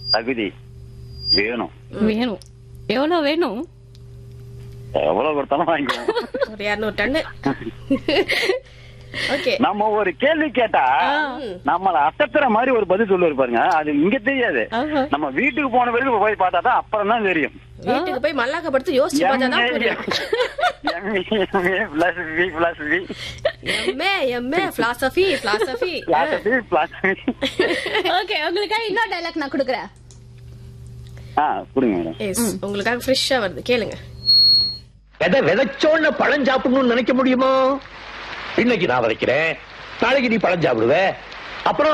தகுதி வேணும் வேணும் எவ்வளவு வேணும் எவ்வளவு கொடுத்தாலும் வாங்கிக்குவோம் ஒரு இரநூறு டன்னு ஓகே நம்ம ஒரு கேள்வி கேட்டா நம்மள அசத்துற மாதிரி ஒரு பதில் சொல்லுவாரு பாருங்க அது இங்க தெரியாது ஆஹா. நம்ம வீட்டுக்கு போன பிறகு போய் பார்த்தா தான் அப்புறம் தான் தெரியும் வீட்டுக்கு போய் மல்லாக்க படுத்து யோசிச்சு பார்த்தா தான் புரியும் MA, MA, plus V, plus V, MA MA philosophy philosophy plus V, plus V. Okay உங்களுக்காக இன்னொரு டைலாக் நான் கொடுக்குறேன் ஆ கொடுங்க மேடம் எஸ் உங்களுக்காக ஃப்ரெஷ்ஷா வருது கேளுங்க விதை விதைச்சோன்னு பழம் சாப்பிடணும்னு நினைக்க முடியுமோ இன்னைக்கு நான் விதைக்கிறேன் நாளைக்கு நீ பழம் சாப்பிடுவ அப்புறம்